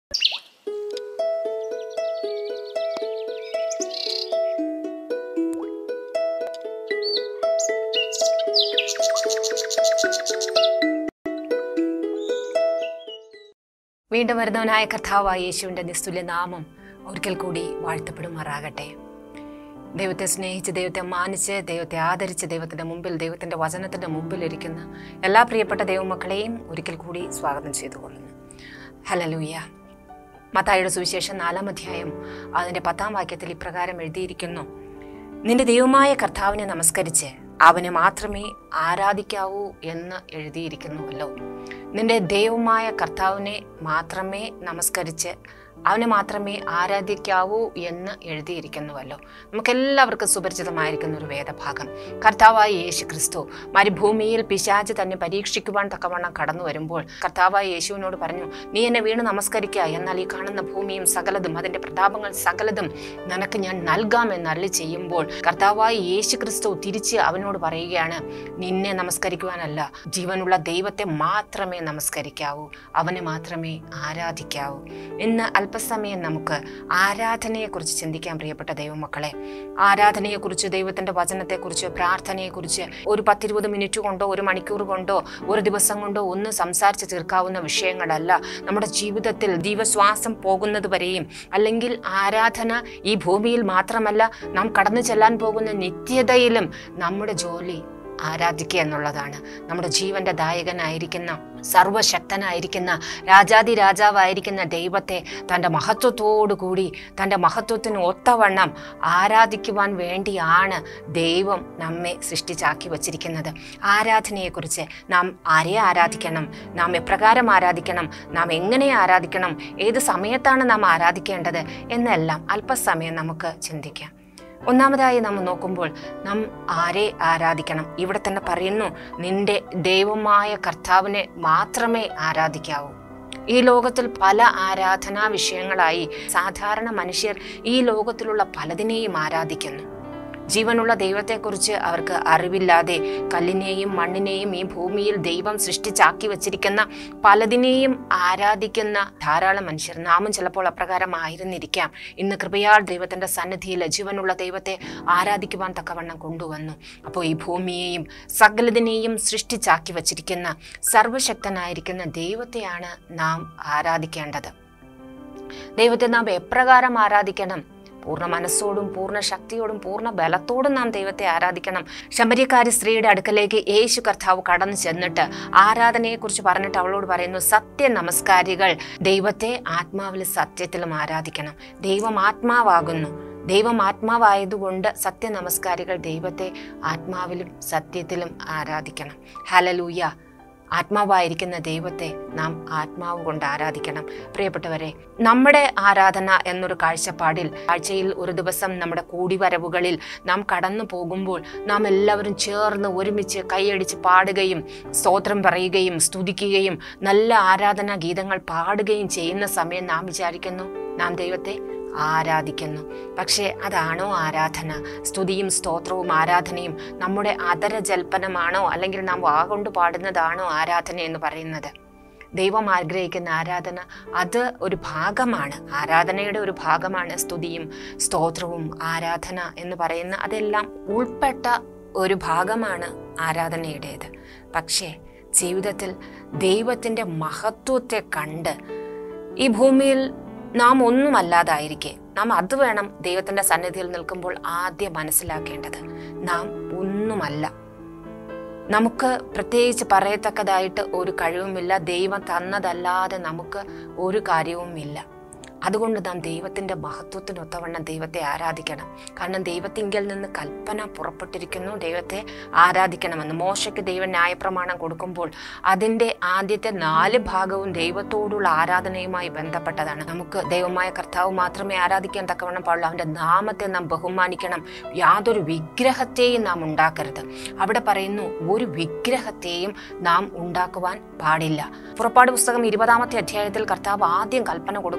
വീണ്ടും വരുന്നവനായ കർത്താവായ യേശുവിൻ്റെ നിസ്തുല്യ നാമം ഒരിക്കൽ കൂടി വാഴ്ത്തപ്പെടുമാറാകട്ടെ ദൈവത്തെ സ്നേഹിച്ച് ദൈവത്തെ മാനിച്ച് ദൈവത്തെ ആദരിച്ച് ദൈവത്തിൻ്റെ മുമ്പിൽ ദൈവത്തിൻ്റെ വചനത്തിൻ്റെ മുമ്പിൽ ഇരിക്കുന്ന എല്ലാ പ്രിയപ്പെട്ട ദൈവമക്കളെയും ഒരിക്കൽ കൂടി സ്വാഗതം ചെയ്തുകൊള്ളുന്നു ഹലലൂയ മത്തായിയുടെ സുവിശേഷം നാലാം അധ്യായം അതിൻ്റെ പത്താം വാക്യത്തിൽ ഇപ്രകാരം എഴുതിയിരിക്കുന്നു നിന്റെ ദൈവമായ കർത്താവിനെ നമസ്കരിച്ച് അവനെ മാത്രമേ ആരാധിക്കാവൂ എന്ന് എഴുതിയിരിക്കുന്നുവല്ലോ നിന്റെ ദൈവമായ കർത്താവിനെ മാത്രമേ നമസ്കരിച്ച് അവനെ മാത്രമേ ആരാധിക്കാവൂ എന്ന് എഴുതിയിരിക്കുന്നുവല്ലോ നമുക്കെല്ലാവർക്കും സുപരിചിതമായിരിക്കുന്ന ഒരു വേദഭാഗം കർത്താവായ യേശു ക്രിസ്തു മരുഭൂമിയിൽ പിശാച് തന്നെ പരീക്ഷിക്കുവാൻ തക്കവണ്ണം കടന്നു വരുമ്പോൾ കർത്താവായ യേശുവിനോട് പറഞ്ഞു നീ എന്നെ വീണ് നമസ്കരിക്കുക എന്നാൽ ഈ കാണുന്ന ഭൂമിയും സകലതും അതിൻ്റെ പ്രതാപങ്ങൾ സകലതും നിനക്ക് ഞാൻ നൽകാമെന്ന് അല്ലി ചെയ്യുമ്പോൾ കർത്താവായ യേശു ക്രിസ്തു തിരിച്ച് അവനോട് പറയുകയാണ് നിന്നെ നമസ്കരിക്കുവാനല്ല ജീവനുള്ള ദൈവത്തെ മാത്രമേ നമസ്കരിക്കാവൂ അവനെ മാത്രമേ ആരാധിക്കാവൂ ഇന്ന് അല്പസമയം നമുക്ക് ആരാധനയെക്കുറിച്ച് ചിന്തിക്കാൻ പ്രിയപ്പെട്ട ദൈവമക്കളെ ആരാധനയെക്കുറിച്ച് ദൈവത്തിൻ്റെ വചനത്തെക്കുറിച്ച് പ്രാർത്ഥനയെക്കുറിച്ച് ഒരു പത്തിരുപത് മിനിറ്റ് കൊണ്ടോ ഒരു മണിക്കൂർ കൊണ്ടോ ഒരു ദിവസം കൊണ്ടോ ഒന്നും സംസാരിച്ച് തീർക്കാവുന്ന വിഷയങ്ങളല്ല നമ്മുടെ ജീവിതത്തിൽ ജീവശ്വാസം പോകുന്നത് വരെയും അല്ലെങ്കിൽ ആരാധന ഈ ഭൂമിയിൽ മാത്രമല്ല നാം കടന്നു ചെല്ലാൻ പോകുന്ന നിത്യതയിലും നമ്മുടെ ജോലി ആരാധിക്കുക എന്നുള്ളതാണ് നമ്മുടെ ജീവന്റെ ദായകനായിരിക്കുന്ന സർവശക്തനായിരിക്കുന്ന രാജാതി രാജാവായിരിക്കുന്ന ദൈവത്തെ തൻ്റെ മഹത്വത്തോടു കൂടി തൻ്റെ മഹത്വത്തിന് ഒത്തവണ്ണം ആരാധിക്കുവാൻ വേണ്ടിയാണ് ദൈവം നമ്മെ സൃഷ്ടിച്ചാക്കി വച്ചിരിക്കുന്നത് ആരാധനയെക്കുറിച്ച് നാം ആരെ ആരാധിക്കണം നാം എപ്രകാരം ആരാധിക്കണം നാം എങ്ങനെ ആരാധിക്കണം ഏത് സമയത്താണ് നാം ആരാധിക്കേണ്ടത് എന്നെല്ലാം അല്പസമയം നമുക്ക് ചിന്തിക്കാം ഒന്നാമതായി നാം നോക്കുമ്പോൾ നാം ആരെ ആരാധിക്കണം ഇവിടെ തന്നെ പറയുന്നു നിന്റെ ദൈവമായ കർത്താവിനെ മാത്രമേ ആരാധിക്കാവൂ ഈ ലോകത്തിൽ പല ആരാധനാ വിഷയങ്ങളായി സാധാരണ മനുഷ്യർ ഈ ലോകത്തിലുള്ള പലതിനെയും ആരാധിക്കുന്നു ജീവനുള്ള ദൈവത്തെക്കുറിച്ച് അവർക്ക് അറിവില്ലാതെ കല്ലിനെയും മണ്ണിനെയും ഈ ഭൂമിയിൽ ദൈവം സൃഷ്ടിച്ചാക്കി വച്ചിരിക്കുന്ന പലതിനെയും ആരാധിക്കുന്ന ധാരാളം മനുഷ്യർ നാമും ചിലപ്പോൾ അപ്രകാരമായിരുന്നിരിക്കാം ഇന്ന് കൃപയാൽ ദൈവത്തിന്റെ സന്നിധിയിൽ ജീവനുള്ള ദൈവത്തെ ആരാധിക്കുവാൻ തക്കവണ്ണം കൊണ്ടുവന്നു അപ്പോൾ ഈ ഭൂമിയെയും സകലതിനെയും സൃഷ്ടിച്ചാക്കി വച്ചിരിക്കുന്ന സർവശക്തനായിരിക്കുന്ന ദൈവത്തെയാണ് നാം ആരാധിക്കേണ്ടത് ദൈവത്തെ നാം എപ്രകാരം ആരാധിക്കണം പൂർണ്ണ മനസ്സോടും പൂർണ്ണ ശക്തിയോടും പൂർണ്ണ ബലത്തോടും നാം ദൈവത്തെ ആരാധിക്കണം ശബരിക്കാരി സ്ത്രീയുടെ അടുക്കലേക്ക് യേശു കർത്താവ് കടന്നു ചെന്നിട്ട് ആരാധനയെക്കുറിച്ച് പറഞ്ഞിട്ട് അവളോട് പറയുന്നു സത്യ നമസ്കാരികൾ ദൈവത്തെ ആത്മാവിലും സത്യത്തിലും ആരാധിക്കണം ദൈവം ആത്മാവാകുന്നു ദൈവം ആത്മാവായതുകൊണ്ട് സത്യ നമസ്കാരികൾ ദൈവത്തെ ആത്മാവിലും സത്യത്തിലും ആരാധിക്കണം ഹലലൂയ ആത്മാവായിരിക്കുന്ന ദൈവത്തെ നാം ആത്മാവ് കൊണ്ട് ആരാധിക്കണം പ്രിയപ്പെട്ടവരെ നമ്മുടെ ആരാധന എന്നൊരു കാഴ്ചപ്പാടിൽ ആഴ്ചയിൽ ഒരു ദിവസം നമ്മുടെ കൂടിവരവുകളിൽ നാം കടന്നു പോകുമ്പോൾ നാം എല്ലാവരും ചേർന്ന് ഒരുമിച്ച് കൈയടിച്ച് പാടുകയും സ്തോത്രം പറയുകയും സ്തുതിക്കുകയും നല്ല ആരാധനാ ഗീതങ്ങൾ പാടുകയും ചെയ്യുന്ന സമയം നാം വിചാരിക്കുന്നു നാം ദൈവത്തെ ആരാധിക്കുന്നു പക്ഷേ അതാണോ ആരാധന സ്തുതിയും സ്തോത്രവും ആരാധനയും നമ്മുടെ അതര ജൽപ്പനമാണോ അല്ലെങ്കിൽ നാം വാഗൊണ്ട് പാടുന്നതാണോ ആരാധന എന്ന് പറയുന്നത് ദൈവം ആഗ്രഹിക്കുന്ന ആരാധന അത് ഒരു ഭാഗമാണ് ആരാധനയുടെ ഒരു ഭാഗമാണ് സ്തുതിയും സ്തോത്രവും ആരാധന എന്ന് പറയുന്ന അതെല്ലാം ഉൾപ്പെട്ട ഒരു ഭാഗമാണ് ആരാധനയുടേത് പക്ഷേ ജീവിതത്തിൽ ദൈവത്തിൻ്റെ മഹത്വത്തെ കണ്ട് ഈ ഭൂമിയിൽ നാം ഒന്നുമല്ലാതായിരിക്കെ നാം അത് വേണം ദൈവത്തിന്റെ സന്നിധിയിൽ നിൽക്കുമ്പോൾ ആദ്യം മനസ്സിലാക്കേണ്ടത് നാം ഒന്നുമല്ല നമുക്ക് പ്രത്യേകിച്ച് പറയത്തക്കതായിട്ട് ഒരു കഴിവുമില്ല ദൈവം തന്നതല്ലാതെ നമുക്ക് ഒരു കാര്യവുമില്ല അതുകൊണ്ട് നാം ദൈവത്തിൻ്റെ മഹത്വത്തിനൊത്തവണ്ണം ദൈവത്തെ ആരാധിക്കണം കാരണം ദൈവത്തിങ്കിൽ നിന്ന് കൽപ്പന പുറപ്പെട്ടിരിക്കുന്നു ദൈവത്തെ ആരാധിക്കണമെന്ന് മോശയ്ക്ക് ദൈവം ന്യായപ്രമാണം കൊടുക്കുമ്പോൾ അതിൻ്റെ ആദ്യത്തെ നാല് ഭാഗവും ദൈവത്തോടുള്ള ആരാധനയുമായി ബന്ധപ്പെട്ടതാണ് നമുക്ക് ദൈവമായ കർത്താവ് മാത്രമേ ആരാധിക്കാൻ തക്കവണ്ണം പാടുള്ളൂ അവൻ്റെ നാമത്തെ നാം ബഹുമാനിക്കണം യാതൊരു വിഗ്രഹത്തെയും നാം ഉണ്ടാക്കരുത് അവിടെ പറയുന്നു ഒരു വിഗ്രഹത്തെയും നാം ഉണ്ടാക്കുവാൻ പാടില്ല പുറപ്പാട് പുസ്തകം ഇരുപതാമത്തെ അധ്യായത്തിൽ കർത്താവ് ആദ്യം കൽപ്പന കൊടുക്കുമ്പോൾ അങ്ങനെ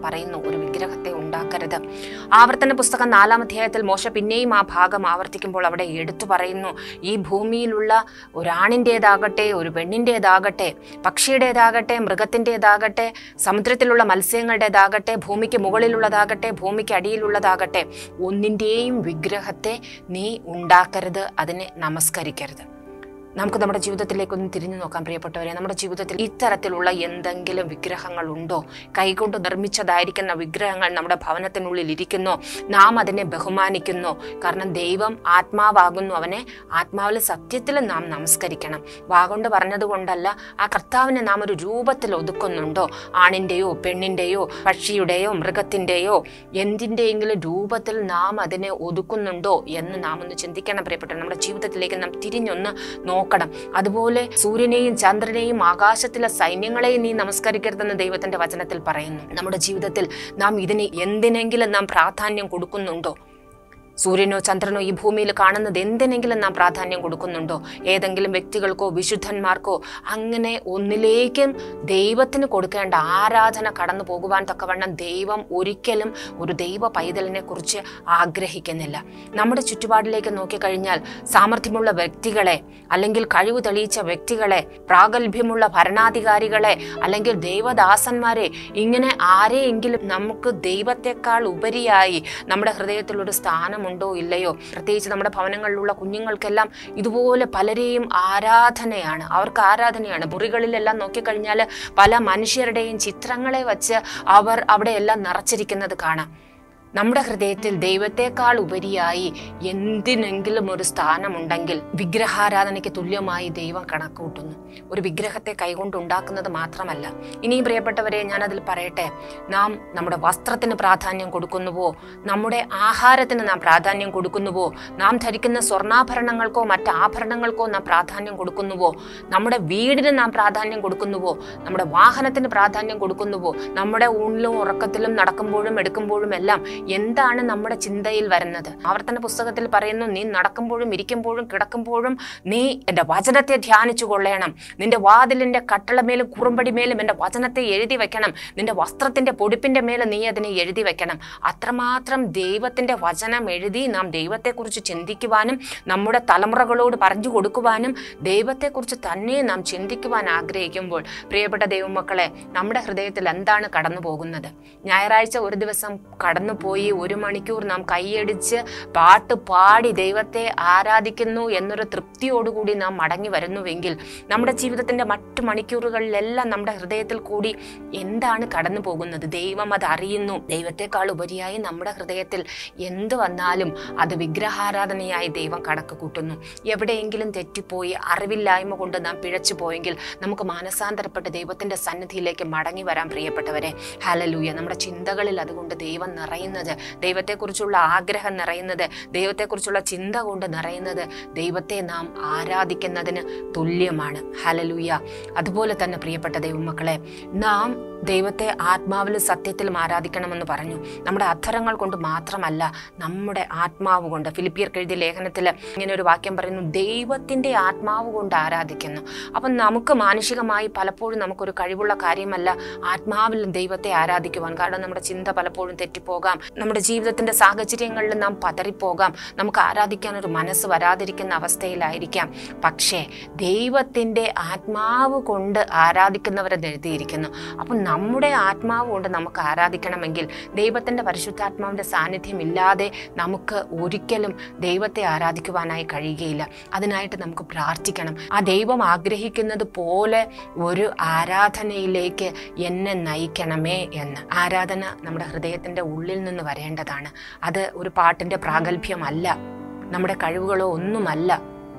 പറയുന്നു ഒരു വിഗ്രഹത്തെ ഉണ്ടാക്കരുത് ആവർത്തന പുസ്തകം നാലാം അധ്യായത്തിൽ മോശ പിന്നെയും ആ ഭാഗം ആവർത്തിക്കുമ്പോൾ അവിടെ എടുത്തു പറയുന്നു ഈ ഭൂമിയിലുള്ള ഒരാണിൻ്റേതാകട്ടെ ഒരു പെണ്ണിൻ്റേതാകട്ടെ പക്ഷിയുടേതാകട്ടെ മൃഗത്തിൻ്റെതാകട്ടെ സമുദ്രത്തിലുള്ള മത്സ്യങ്ങളുടേതാകട്ടെ ഭൂമിക്ക് മുകളിലുള്ളതാകട്ടെ ഭൂമിക്ക് അടിയിലുള്ളതാകട്ടെ ഒന്നിൻ്റെയും വിഗ്രഹത്തെ നീ ഉണ്ടാക്കരുത് അതിനെ നമസ്കരിക്കരുത് നമുക്ക് നമ്മുടെ ജീവിതത്തിലേക്കൊന്ന് തിരിഞ്ഞു നോക്കാൻ പ്രിയപ്പെട്ടവരെ നമ്മുടെ ജീവിതത്തിൽ ഇത്തരത്തിലുള്ള എന്തെങ്കിലും വിഗ്രഹങ്ങൾ ഉണ്ടോ കൈകൊണ്ട് നിർമ്മിച്ചതായിരിക്കുന്ന വിഗ്രഹങ്ങൾ നമ്മുടെ ഭവനത്തിനുള്ളിൽ ഇരിക്കുന്നോ നാം അതിനെ ബഹുമാനിക്കുന്നു കാരണം ദൈവം ആത്മാവാകുന്നു അവനെ ആത്മാവിൽ സത്യത്തിൽ നാം നമസ്കരിക്കണം വാഗൊണ്ട് പറഞ്ഞതുകൊണ്ടല്ല ആ കർത്താവിനെ നാം ഒരു രൂപത്തിൽ ഒതുക്കുന്നുണ്ടോ ആണിൻ്റെയോ പെണ്ണിൻ്റെയോ പക്ഷിയുടെയോ മൃഗത്തിൻ്റെയോ എന്തിൻ്റെയെങ്കിലും രൂപത്തിൽ നാം അതിനെ ഒതുക്കുന്നുണ്ടോ എന്ന് നാം ഒന്ന് ചിന്തിക്കണം പ്രിയപ്പെട്ട നമ്മുടെ ജീവിതത്തിലേക്ക് നാം തിരിഞ്ഞൊന്ന് നോക്കണം അതുപോലെ സൂര്യനെയും ചന്ദ്രനെയും ആകാശത്തിലെ സൈന്യങ്ങളെയും നീ നമസ്കരിക്കരുതെന്ന് ദൈവത്തിന്റെ വചനത്തിൽ പറയുന്നു നമ്മുടെ ജീവിതത്തിൽ നാം ഇതിന് എന്തിനെങ്കിലും നാം പ്രാധാന്യം കൊടുക്കുന്നുണ്ടോ സൂര്യനോ ചന്ദ്രനോ ഈ ഭൂമിയിൽ കാണുന്നത് എന്തിനെങ്കിലും നാം പ്രാധാന്യം കൊടുക്കുന്നുണ്ടോ ഏതെങ്കിലും വ്യക്തികൾക്കോ വിശുദ്ധന്മാർക്കോ അങ്ങനെ ഒന്നിലേക്കും ദൈവത്തിന് കൊടുക്കേണ്ട ആരാധന കടന്നു പോകുവാൻ തക്കവണ്ണം ദൈവം ഒരിക്കലും ഒരു ദൈവ പൈതലിനെ കുറിച്ച് ആഗ്രഹിക്കുന്നില്ല നമ്മുടെ ചുറ്റുപാടിലേക്ക് നോക്കിക്കഴിഞ്ഞാൽ സാമർഥ്യമുള്ള വ്യക്തികളെ അല്ലെങ്കിൽ കഴിവ് തെളിയിച്ച വ്യക്തികളെ പ്രാഗൽഭ്യമുള്ള ഭരണാധികാരികളെ അല്ലെങ്കിൽ ദൈവദാസന്മാരെ ഇങ്ങനെ ആരെയെങ്കിലും നമുക്ക് ദൈവത്തെക്കാൾ ഉപരിയായി നമ്മുടെ ഹൃദയത്തിൽ ഒരു സ്ഥാനമുണ്ടോ ഇല്ലയോ പ്രത്യേകിച്ച് നമ്മുടെ ഭവനങ്ങളിലുള്ള കുഞ്ഞുങ്ങൾക്കെല്ലാം ഇതുപോലെ പലരെയും ആരാധനയാണ് അവർക്ക് ആരാധനയാണ് മുറികളിലെല്ലാം നോക്കിക്കഴിഞ്ഞാൽ പല മനുഷ്യരുടെയും ചിത്രങ്ങളെ വച്ച് അവർ അവിടെയെല്ലാം നിറച്ചിരിക്കുന്നത് കാണാം നമ്മുടെ ഹൃദയത്തിൽ ദൈവത്തെക്കാൾ ഉപരിയായി എന്തിനെങ്കിലും ഒരു സ്ഥാനമുണ്ടെങ്കിൽ വിഗ്രഹാരാധനയ്ക്ക് തുല്യമായി ദൈവം കണക്കൂട്ടുന്നു ഒരു വിഗ്രഹത്തെ കൈകൊണ്ട് ഉണ്ടാക്കുന്നത് മാത്രമല്ല ഇനിയും പ്രിയപ്പെട്ടവരെ ഞാനതിൽ പറയട്ടെ നാം നമ്മുടെ വസ്ത്രത്തിന് പ്രാധാന്യം കൊടുക്കുന്നുവോ നമ്മുടെ ആഹാരത്തിന് നാം പ്രാധാന്യം കൊടുക്കുന്നുവോ നാം ധരിക്കുന്ന സ്വർണ്ണാഭരണങ്ങൾക്കോ മറ്റ് ആഭരണങ്ങൾക്കോ നാം പ്രാധാന്യം കൊടുക്കുന്നുവോ നമ്മുടെ വീടിന് നാം പ്രാധാന്യം കൊടുക്കുന്നുവോ നമ്മുടെ വാഹനത്തിന് പ്രാധാന്യം കൊടുക്കുന്നുവോ നമ്മുടെ ഊണിലും ഉറക്കത്തിലും നടക്കുമ്പോഴും എടുക്കുമ്പോഴും എല്ലാം എന്താണ് നമ്മുടെ ചിന്തയിൽ വരുന്നത് ആവർത്തന പുസ്തകത്തിൽ പറയുന്നു നീ നടക്കുമ്പോഴും ഇരിക്കുമ്പോഴും കിടക്കുമ്പോഴും നീ എൻ്റെ വചനത്തെ ധ്യാനിച്ചു കൊള്ളണം നിന്റെ വാതിലിന്റെ കട്ടളമേലും കുറുമ്പടിമേലും എൻ്റെ വചനത്തെ എഴുതി വെക്കണം നിന്റെ വസ്ത്രത്തിന്റെ പൊടിപ്പിന്റെ മേലെ നീ അതിനെ എഴുതി വെക്കണം അത്രമാത്രം ദൈവത്തിന്റെ വചനം എഴുതി നാം ദൈവത്തെക്കുറിച്ച് ചിന്തിക്കുവാനും നമ്മുടെ തലമുറകളോട് പറഞ്ഞു കൊടുക്കുവാനും ദൈവത്തെക്കുറിച്ച് തന്നെ നാം ചിന്തിക്കുവാൻ ആഗ്രഹിക്കുമ്പോൾ പ്രിയപ്പെട്ട ദൈവമക്കളെ നമ്മുടെ ഹൃദയത്തിൽ എന്താണ് കടന്നു പോകുന്നത് ഞായറാഴ്ച ഒരു ദിവസം കടന്നുപോയി ഒരു മണിക്കൂർ നാം കൈയടിച്ച് പാട്ട് പാടി ദൈവത്തെ ആരാധിക്കുന്നു എന്നൊരു തൃപ്തിയോടുകൂടി നാം മടങ്ങി വരുന്നുവെങ്കിൽ നമ്മുടെ ജീവിതത്തിന്റെ മറ്റു മണിക്കൂറുകളിലെല്ലാം നമ്മുടെ ഹൃദയത്തിൽ കൂടി എന്താണ് കടന്നു പോകുന്നത് ദൈവം അത് അറിയുന്നു ദൈവത്തെക്കാൾ ഉപരിയായി നമ്മുടെ ഹൃദയത്തിൽ എന്ത് വന്നാലും അത് വിഗ്രഹാരാധനയായി ദൈവം കണക്ക് കൂട്ടുന്നു എവിടെയെങ്കിലും തെറ്റിപ്പോയി അറിവില്ലായ്മ കൊണ്ട് നാം പിഴച്ചു പോയെങ്കിൽ നമുക്ക് മാനസാന്തരപ്പെട്ട് ദൈവത്തിന്റെ സന്നിധിയിലേക്ക് മടങ്ങി വരാൻ പ്രിയപ്പെട്ടവരെ ഹലലൂയ നമ്മുടെ ചിന്തകളിൽ അതുകൊണ്ട് ദൈവം നിറയുന്നത് ദൈവത്തെക്കുറിച്ചുള്ള ആഗ്രഹം നിറയുന്നത് ദൈവത്തെക്കുറിച്ചുള്ള ചിന്ത കൊണ്ട് നിറയുന്നത് ദൈവത്തെ നാം ആരാധിക്കുന്നതിന് തുല്യമാണ് ഹലലൂയ അതുപോലെ തന്നെ പ്രിയപ്പെട്ട ദൈവമക്കളെ നാം ദൈവത്തെ ആത്മാവിലും സത്യത്തിലും ആരാധിക്കണമെന്ന് പറഞ്ഞു നമ്മുടെ അധരങ്ങൾ കൊണ്ട് മാത്രമല്ല നമ്മുടെ ആത്മാവ് കൊണ്ട് ഫിലിപ്പിയർക്ക് എഴുതിയ ലേഖനത്തിൽ ഇങ്ങനെ ഒരു വാക്യം പറയുന്നു ദൈവത്തിൻ്റെ ആത്മാവ് കൊണ്ട് ആരാധിക്കുന്നു അപ്പം നമുക്ക് മാനുഷികമായി പലപ്പോഴും നമുക്കൊരു കഴിവുള്ള കാര്യമല്ല ആത്മാവിലും ദൈവത്തെ ആരാധിക്കുവാൻ കാരണം നമ്മുടെ ചിന്ത പലപ്പോഴും തെറ്റിപ്പോകാം നമ്മുടെ ജീവിതത്തിന്റെ സാഹചര്യങ്ങളിൽ നാം പതറിപ്പോകാം നമുക്ക് ആരാധിക്കാൻ ഒരു മനസ്സ് വരാതിരിക്കുന്ന അവസ്ഥയിലായിരിക്കാം പക്ഷേ ദൈവത്തിൻ്റെ ആത്മാവ് കൊണ്ട് ആരാധിക്കുന്നവരെന്ന് എഴുതിയിരിക്കുന്നു അപ്പം നമ്മുടെ ആത്മാവ് കൊണ്ട് നമുക്ക് ആരാധിക്കണമെങ്കിൽ ദൈവത്തിൻ്റെ പരിശുദ്ധാത്മാവിൻ്റെ സാന്നിധ്യം ഇല്ലാതെ നമുക്ക് ഒരിക്കലും ദൈവത്തെ ആരാധിക്കുവാനായി കഴിയുകയില്ല അതിനായിട്ട് നമുക്ക് പ്രാർത്ഥിക്കണം ആ ദൈവം ആഗ്രഹിക്കുന്നത് പോലെ ഒരു ആരാധനയിലേക്ക് എന്നെ നയിക്കണമേ എന്ന് ആരാധന നമ്മുടെ ഹൃദയത്തിൻ്റെ ഉള്ളിൽ നിന്ന് വരേണ്ടതാണ് അത് ഒരു പാട്ടിൻ്റെ പ്രാഗൽഭ്യമല്ല നമ്മുടെ കഴിവുകളോ ഒന്നുമല്ല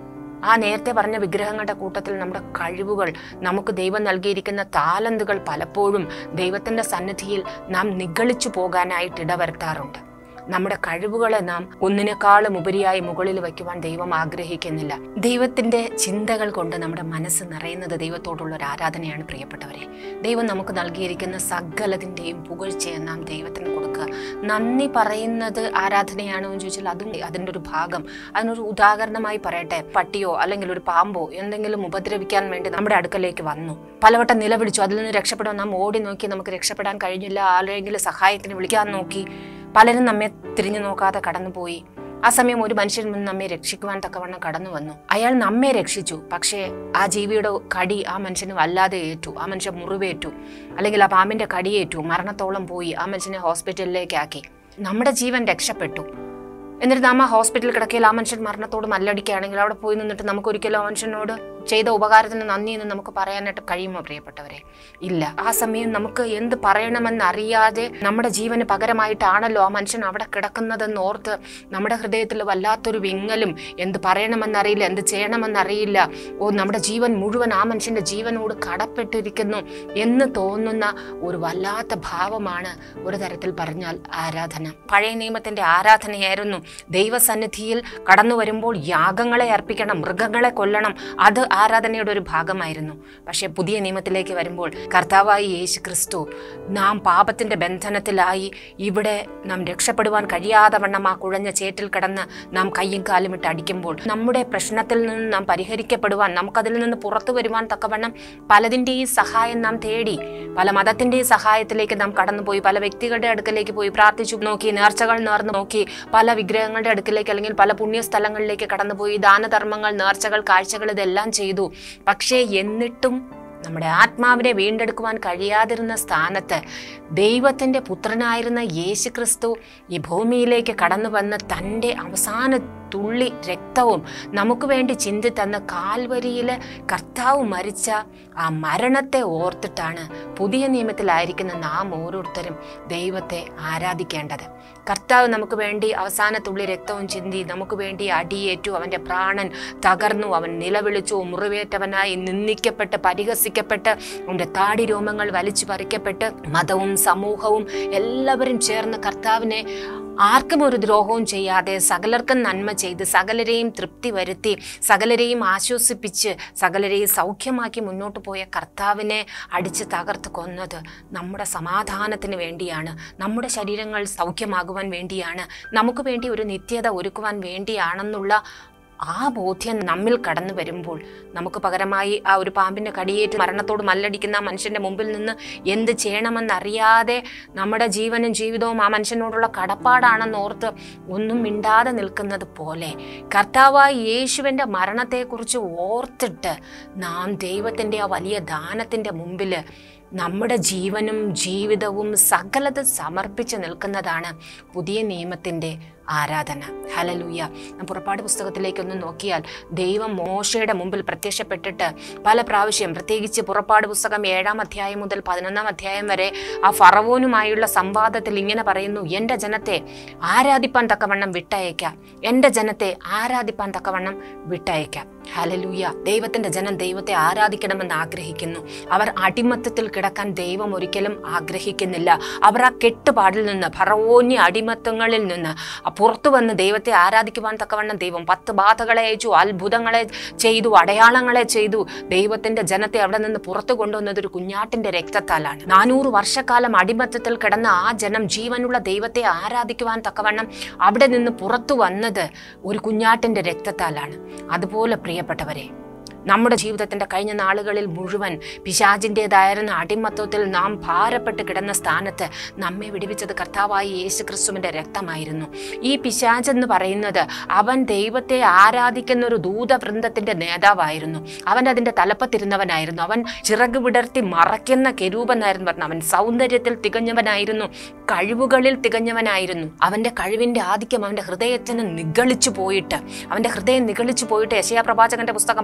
ആ നേരത്തെ പറഞ്ഞ വിഗ്രഹങ്ങളുടെ കൂട്ടത്തിൽ നമ്മുടെ കഴിവുകൾ നമുക്ക് ദൈവം നൽകിയിരിക്കുന്ന താലന്തുകൾ പലപ്പോഴും ദൈവത്തിൻ്റെ സന്നിധിയിൽ നാം നിഗളിച്ചു പോകാനായിട്ട് ഇടവരുത്താറുണ്ട് നമ്മുടെ കഴിവുകളെ നാം ഒന്നിനേക്കാളും ഉപരിയായി മുകളിൽ വയ്ക്കുവാൻ ദൈവം ആഗ്രഹിക്കുന്നില്ല ദൈവത്തിന്റെ ചിന്തകൾ കൊണ്ട് നമ്മുടെ മനസ്സ് നിറയുന്നത് ദൈവത്തോടുള്ള ഒരു ആരാധനയാണ് പ്രിയപ്പെട്ടവരെ ദൈവം നമുക്ക് നൽകിയിരിക്കുന്ന സകലതിൻ്റെയും പുകഴ്ചയെ നാം ദൈവത്തിന് കൊടുക്കുക നന്ദി പറയുന്നത് ആരാധനയാണോ എന്ന് ചോദിച്ചാൽ അതും അതിൻ്റെ ഒരു ഭാഗം അതിനൊരു ഉദാഹരണമായി പറയട്ടെ പട്ടിയോ അല്ലെങ്കിൽ ഒരു പാമ്പോ എന്തെങ്കിലും ഉപദ്രവിക്കാൻ വേണ്ടി നമ്മുടെ അടുക്കലേക്ക് വന്നു പലവട്ടം നിലവിളിച്ചു അതിൽ നിന്ന് രക്ഷപ്പെടാൻ നാം ഓടി നോക്കി നമുക്ക് രക്ഷപ്പെടാൻ കഴിഞ്ഞില്ല ആരെങ്കിലും സഹായത്തിന് വിളിക്കാൻ നോക്കി പലരും നമ്മെ തിരിഞ്ഞു നോക്കാതെ കടന്നുപോയി ആ സമയം ഒരു മനുഷ്യൻ മുൻ നമ്മെ രക്ഷിക്കുവാൻ തക്കവണ്ണം കടന്നു വന്നു അയാൾ നമ്മെ രക്ഷിച്ചു പക്ഷേ ആ ജീവിയുടെ കടി ആ മനുഷ്യന് വല്ലാതെ ഏറ്റു ആ മനുഷ്യൻ മുറിവേറ്റു അല്ലെങ്കിൽ ആ പാമ്പിന്റെ കടിയേറ്റു മരണത്തോളം പോയി ആ മനുഷ്യനെ ഹോസ്പിറ്റലിലേക്ക് ആക്കി നമ്മുടെ ജീവൻ രക്ഷപ്പെട്ടു എന്നിട്ട് നാം ആ ഹോസ്പിറ്റലിൽ കിടക്കയിൽ ആ മനുഷ്യൻ മരണത്തോട് മല്ലടിക്കുകയാണെങ്കിൽ അവിടെ പോയി നിന്നിട്ട് നമുക്ക് ഒരിക്കലും ആ മനുഷ്യനോട് ചെയ്ത ഉപകാരത്തിന് നന്ദി എന്ന് നമുക്ക് പറയാനായിട്ട് കഴിയുമോ പ്രിയപ്പെട്ടവരെ ഇല്ല ആ സമയം നമുക്ക് എന്ത് പറയണമെന്ന് അറിയാതെ നമ്മുടെ ജീവന് പകരമായിട്ടാണല്ലോ ആ മനുഷ്യൻ അവിടെ കിടക്കുന്നതെന്ന് ഓർത്ത് നമ്മുടെ ഹൃദയത്തിൽ വല്ലാത്തൊരു വിങ്ങലും എന്ത് പറയണമെന്നറിയില്ല എന്ത് ചെയ്യണമെന്നറിയില്ല ഓ നമ്മുടെ ജീവൻ മുഴുവൻ ആ മനുഷ്യന്റെ ജീവനോട് കടപ്പെട്ടിരിക്കുന്നു എന്ന് തോന്നുന്ന ഒരു വല്ലാത്ത ഭാവമാണ് ഒരു തരത്തിൽ പറഞ്ഞാൽ ആരാധന പഴയ നിയമത്തിന്റെ ആരാധനയായിരുന്നു ദൈവസന്നിധിയിൽ കടന്നു വരുമ്പോൾ യാഗങ്ങളെ അർപ്പിക്കണം മൃഗങ്ങളെ കൊല്ലണം അത് ആരാധനയുടെ ഒരു ഭാഗമായിരുന്നു പക്ഷേ പുതിയ നിയമത്തിലേക്ക് വരുമ്പോൾ കർത്താവായി യേശു ക്രിസ്തു നാം പാപത്തിന്റെ ബന്ധനത്തിലായി ഇവിടെ നാം രക്ഷപ്പെടുവാൻ കഴിയാതെ വണ്ണം ആ കുഴഞ്ഞ ചേറ്റിൽ കിടന്ന് നാം കയ്യും കാലും ഇട്ട് അടിക്കുമ്പോൾ നമ്മുടെ പ്രശ്നത്തിൽ നിന്ന് നാം പരിഹരിക്കപ്പെടുവാൻ നമുക്കതിൽ നിന്ന് പുറത്തു വരുവാൻ തക്കവണ്ണം പലതിൻ്റെയും സഹായം നാം തേടി പല മതത്തിൻ്റെയും സഹായത്തിലേക്ക് നാം കടന്നുപോയി പല വ്യക്തികളുടെ അടുക്കലേക്ക് പോയി പ്രാർത്ഥിച്ചു നോക്കി നേർച്ചകൾ നേർന്നു നോക്കി പല വിഗ്രഹങ്ങളുടെ അടുക്കലേക്ക് അല്ലെങ്കിൽ പല പുണ്യസ്ഥലങ്ങളിലേക്ക് കടന്നുപോയി ദാനധർമ്മങ്ങൾ നേർച്ചകൾ കാഴ്ചകൾ ഇതെല്ലാം ചെയ്തു പക്ഷേ എന്നിട്ടും നമ്മുടെ ആത്മാവിനെ വീണ്ടെടുക്കുവാൻ കഴിയാതിരുന്ന സ്ഥാനത്ത് ദൈവത്തിൻ്റെ പുത്രനായിരുന്ന യേശു ക്രിസ്തു ഈ ഭൂമിയിലേക്ക് കടന്നു വന്ന് തൻ്റെ അവസാന തുള്ളി രക്തവും നമുക്ക് വേണ്ടി ചിന്തി തന്ന കാൽവരിയിൽ കർത്താവ് മരിച്ച ആ മരണത്തെ ഓർത്തിട്ടാണ് പുതിയ നിയമത്തിലായിരിക്കുന്ന നാം ഓരോരുത്തരും ദൈവത്തെ ആരാധിക്കേണ്ടത് കർത്താവ് നമുക്ക് വേണ്ടി അവസാന തുള്ളി രക്തവും ചിന്തി നമുക്ക് വേണ്ടി അടിയേറ്റു അവൻ്റെ പ്രാണൻ തകർന്നു അവൻ നിലവിളിച്ചു മുറിവേറ്റവനായി നിന്ദിക്കപ്പെട്ട് പരിഹസിക്കപ്പെട്ട് അവൻ്റെ താടി രോമങ്ങൾ വലിച്ചു പറിക്കപ്പെട്ട് മതവും സമൂഹവും എല്ലാവരും ചേർന്ന് കർത്താവിനെ ആർക്കും ഒരു ദ്രോഹവും ചെയ്യാതെ സകലർക്കും നന്മ ചെയ്ത് സകലരെയും തൃപ്തി വരുത്തി സകലരെയും ആശ്വസിപ്പിച്ച് സകലരെയും സൗഖ്യമാക്കി മുന്നോട്ട് പോയ കർത്താവിനെ അടിച്ച് തകർത്ത് കൊന്നത് നമ്മുടെ സമാധാനത്തിന് വേണ്ടിയാണ് നമ്മുടെ ശരീരങ്ങൾ സൗഖ്യമാകുവാൻ വേണ്ടിയാണ് നമുക്ക് വേണ്ടി ഒരു നിത്യത ഒരുക്കുവാൻ വേണ്ടിയാണെന്നുള്ള ആ ബോധ്യം നമ്മിൽ കടന്നു വരുമ്പോൾ നമുക്ക് പകരമായി ആ ഒരു പാമ്പിൻ്റെ കടിയേറ്റ് മരണത്തോട് മല്ലടിക്കുന്ന ആ മനുഷ്യൻ്റെ മുമ്പിൽ നിന്ന് എന്ത് ചെയ്യണമെന്നറിയാതെ നമ്മുടെ ജീവനും ജീവിതവും ആ മനുഷ്യനോടുള്ള കടപ്പാടാണെന്ന് ഓർത്ത് ഒന്നും മിണ്ടാതെ നിൽക്കുന്നത് പോലെ കർത്താവായ യേശുവിൻ്റെ മരണത്തെക്കുറിച്ച് ഓർത്തിട്ട് നാം ദൈവത്തിൻ്റെ ആ വലിയ ദാനത്തിൻ്റെ മുമ്പിൽ നമ്മുടെ ജീവനും ജീവിതവും സകലത് സമർപ്പിച്ച് നിൽക്കുന്നതാണ് പുതിയ നിയമത്തിൻ്റെ ആരാധന ഹലലൂയ നാം പുറപ്പാട് പുസ്തകത്തിലേക്കൊന്ന് നോക്കിയാൽ ദൈവം മോശയുടെ മുമ്പിൽ പ്രത്യക്ഷപ്പെട്ടിട്ട് പല പ്രാവശ്യം പ്രത്യേകിച്ച് പുറപ്പാട് പുസ്തകം ഏഴാം അധ്യായം മുതൽ പതിനൊന്നാം അധ്യായം വരെ ആ ഫറവോനുമായുള്ള സംവാദത്തിൽ ഇങ്ങനെ പറയുന്നു എൻ്റെ ജനത്തെ ആരാധിപ്പാൻ തക്കവണ്ണം വിട്ടയക്കാം എൻ്റെ ജനത്തെ ആരാധിപ്പാൻ തക്കവണ്ണം വിട്ടയക്കാം ഹലലൂയ ദൈവത്തിന്റെ ജനം ദൈവത്തെ ആരാധിക്കണമെന്ന് ആഗ്രഹിക്കുന്നു അവർ അടിമത്തത്തിൽ കിടക്കാൻ ദൈവം ഒരിക്കലും ആഗ്രഹിക്കുന്നില്ല അവർ ആ കെട്ടുപാടിൽ നിന്ന് ഫറവോന്യ അടിമത്തങ്ങളിൽ നിന്ന് ആ പുറത്തു വന്ന് ദൈവത്തെ ആരാധിക്കുവാൻ തക്കവണ്ണം ദൈവം പത്ത് ബാധകളെ അയച്ചു അത്ഭുതങ്ങളെ ചെയ്തു അടയാളങ്ങളെ ചെയ്തു ദൈവത്തിന്റെ ജനത്തെ അവിടെ നിന്ന് പുറത്തു കൊണ്ടുവന്നത് ഒരു കുഞ്ഞാട്ടിന്റെ രക്തത്താലാണ് നാനൂറ് വർഷക്കാലം അടിമത്തത്തിൽ കിടന്ന ആ ജനം ജീവനുള്ള ദൈവത്തെ ആരാധിക്കുവാൻ തക്കവണ്ണം അവിടെ നിന്ന് പുറത്തു വന്നത് ഒരു കുഞ്ഞാട്ടിന്റെ രക്തത്താലാണ് അതുപോലെ പ്രിയപ്പെട്ടവരെ നമ്മുടെ ജീവിതത്തിന്റെ കഴിഞ്ഞ നാളുകളിൽ മുഴുവൻ പിശാചിൻ്റെതായിരുന്ന അടിമത്വത്തിൽ നാം ഭാരപ്പെട്ട് കിടന്ന സ്ഥാനത്ത് നമ്മെ വിടുവിച്ചത് കർത്താവായി യേശു ക്രിസ്തുവിന്റെ രക്തമായിരുന്നു ഈ പിശാച് എന്ന് പറയുന്നത് അവൻ ദൈവത്തെ ആരാധിക്കുന്ന ഒരു ദൂതവൃന്ദത്തിന്റെ നേതാവായിരുന്നു അവൻ അതിന്റെ തലപ്പത്തിരുന്നവനായിരുന്നു അവൻ ചിറക് വിടർത്തി മറയ്ക്കുന്ന കെരൂപെന്നായിരുന്നു പറഞ്ഞു അവൻ സൗന്ദര്യത്തിൽ തികഞ്ഞവനായിരുന്നു കഴിവുകളിൽ തികഞ്ഞവനായിരുന്നു അവന്റെ കഴിവിന്റെ ആധിക്യം അവന്റെ ഹൃദയത്തിന് നിഗളിച്ചു പോയിട്ട് അവന്റെ ഹൃദയം നിഗളിച്ചു പോയിട്ട് യശയാ പ്രവാചകന്റെ പുസ്തകം പതിനാലാം